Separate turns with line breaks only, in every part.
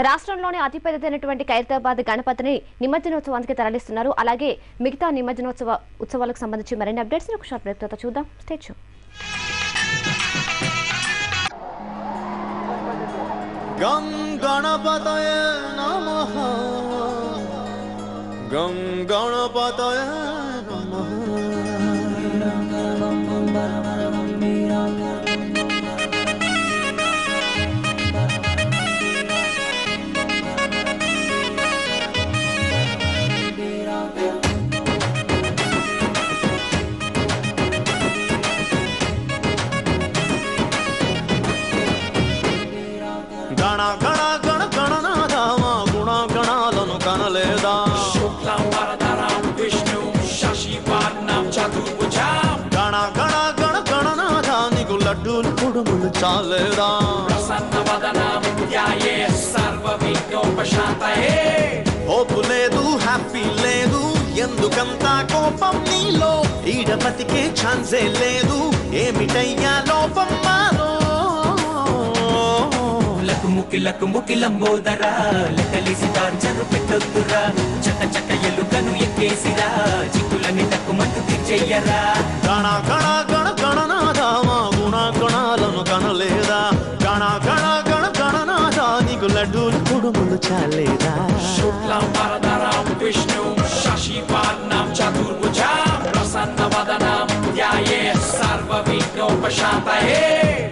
రాష్ట్రంలోనే అతిపెద్దదైనటువంటి ఖైరతాబాద్ గణపతిని నిమజ్జనోత్సవానికి తరలిస్తున్నారు అలాగే మిగతా నిమజ్జనోత్సవ ఉత్సవాలకు సంబంధించి మరిన్ని అప్డేట్స్ ఒక షార్ట్ బ్రేక్ తర్వాత చూద్దాం స్టేట్యూ
గం గణపతయ నమః గం గణపతయ నమః గణ గణ గణ గణనాథ మా గుణ గణాలను కనలేదా
శుక్లాంబరధరం విష్ణు శశివర్ణం చతుర్భుజం
గణ గణ గణ గణనాథ నీకు లడ్డూలు కుడుములు చాలేదా
ప్రసన్నవదనం ధ్యాయే సర్వ విఘ్నోపశాంతయే
హోపు లేదు హ్యాపీ లేదు ఎందుకంత కోపం నీలో ఈడ బతికే ఛాన్సే లేదు ఏమిటయ్యా లోపం మాలో
లకు ముకిలకు ముకిలంబోదరా లెక్కలిసి టార్చరు పెట్టొద్దురా చక్క చక్క ఎలుకను ఎక్కేసిరా చిక్కులని తక్కుమంటూ తీర్చెయ్యరా
గణ గణ గణ గణనాథ మా గుణ గణాలను కనలేదా గణ గణ గణ గణనాథ నీకు లడ్డూలు కుడుములు చాలేదా
శుక్లాంబరధరం విష్ణు శశివర్ణం చతుర్భుజం ప్రసన్నవదనం ధ్యాయే సర్వ విఘ్నోపశాంతయే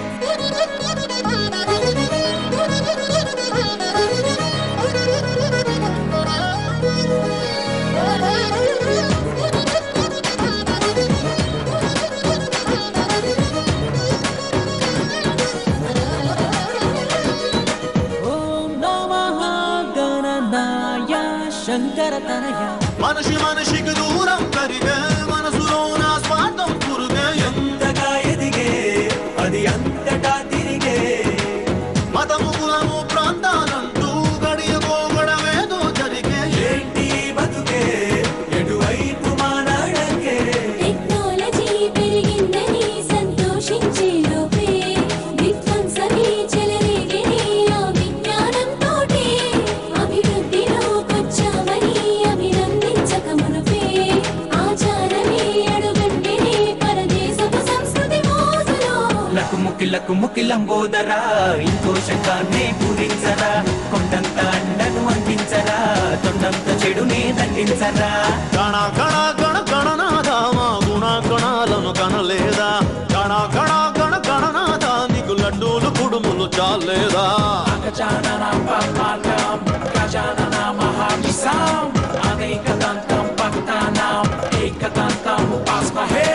ఓం నమః గణనాయ శంకర తనయ
మనిషి మనిషికి దూరం పెరిగే మనసులో నా స్వార్థం పురుగే
ఎంతగా ఎదిగే అది అంతటా తిరిగే
మతము కులము ప్రాంతాలంటూ గడియ పోగడమేదో జరిగే
ఏంటి బతుకే ఎటువైపు మానాడకే
టెక్నాలజీ పెరిగిందని సంతోషించే లోపే విధ్వంసమే చెలరేగిని ఆ విజ్ఞానంతోటే అభివృద్ధిలోకొచ్చామని అభినందించక మునుపే ఆచారమే అడుగంటేనే పరదేశపు సంస్కృతి మోసలో
లకు ముకిలకు ముకిలంబోదరా ఇంకో శంకాన్ని పూరించరా కొండంత అండను అందించరా తొండంత చెడునే దండించరా
గణ గణ గణ గణనాథ మా గుణ గణాలను కనలేదా గణ గణ గణ గణనాథ నీకు లడ్డూలు కుడుములు చాలేదా
గజాననం పద్మార్గం గజానన మహానిశాం అనేకదంతం భక్తానాం ఏకదంతం ఉపాస్మహే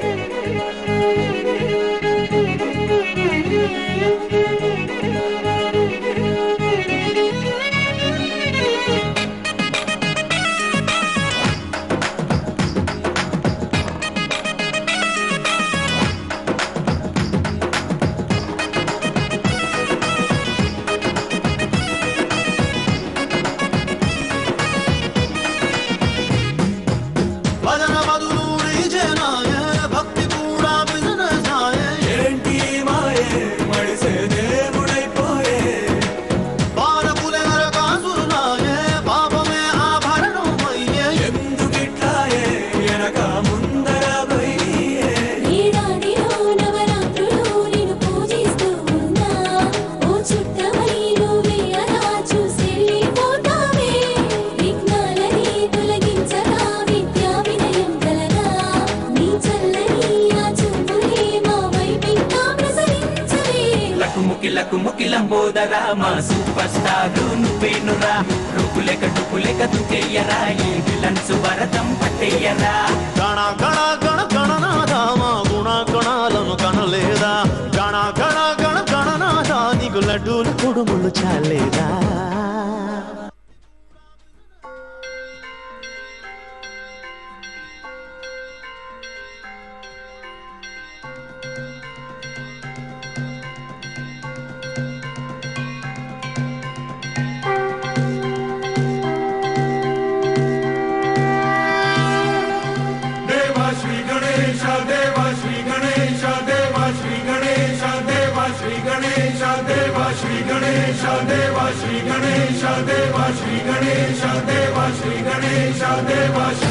భజన బదులు డీజేనాయే భక్తి కూడా బిజినెస్ ఆయే
ఏంటి మాయే మడిసే దేవుడైపోయే
పాలకులే నరకాసురులాయే పాపమే ఆభరణం అయ్యే
ఎందుకిట్లాయే వెనక ముందర పోయే
ఏడాదిలో నవరాత్రులు నిన్ను పూజిస్తూ ఉన్నా ఓ చుట్టమై నువ్వే అలా చూసెళ్ళిపోతావే విఘ్నాలని తొలగించగా విద్యా వినయం కలగా నీ చల్లని ఆ చూపులే మా వైపింకా ప్రసరించవే
లకు ముకిలకు ముకిలంబోదరా మా సూపర్ స్టార్ నువ్వేనురా రూపులేక డుపులేక దుకెయ్యరా ఈ విలన్స్ భరతం పట్టేయ్యరా
గణ గణ గణ గణనాథ మా గుణ గణాలను కనలేదా గణ గణ గణ గణనాథ నీకు లడ్డూలు కుడుములు చాలేదా
దేవా శ్రీ గణేశ దేవా శ్రీ గణేశ దేవా శ్రీ గణేశ దేవా శ్రీ గణేశ దేవా శ్రీ గణేశ దేవ శ్రీ గణేశ దేవ శ్రీ గణేశ దేవ శ్రీ గణేశ దేవ శ్రీ